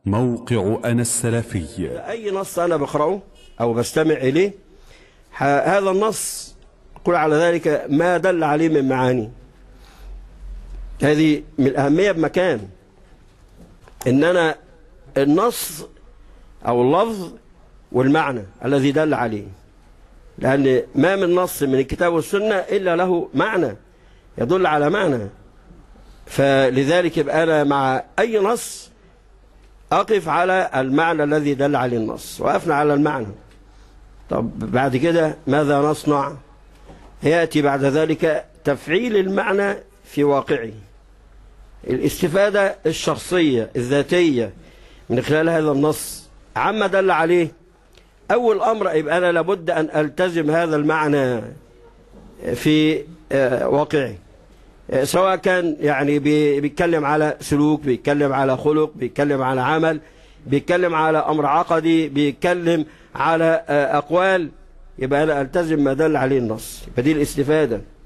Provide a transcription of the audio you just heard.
موقع أنا السلفي أي نص أنا بقرأه أو بستمع إليه ح- هذا النص قل على ذلك ما دل عليه من معاني هذه من الأهمية بمكان إن أنا النص أو اللفظ والمعنى الذي دل عليه لأن ما من نص من الكتاب والسنة إلا له معنى يدل على معنى فلذلك يبقى أنا مع أي نص أقف على المعنى الذي دل عليه النص وقفنا على المعنى طب بعد كده ماذا نصنع يأتي بعد ذلك تفعيل المعنى في واقعه الاستفادة الشخصية الذاتية من خلال هذا النص عما دل عليه أول أمر يبقى أنا لابد أن ألتزم هذا المعنى في آه، واقعي آه، سواء كان يعني بي- بيتكلم على سلوك بيتكلم على خلق بيتكلم على عمل بيتكلم على أمر عقدي بيتكلم على آه، أقوال يبقى أنا ألتزم ما دل عليه النص يبقى دي الاستفادة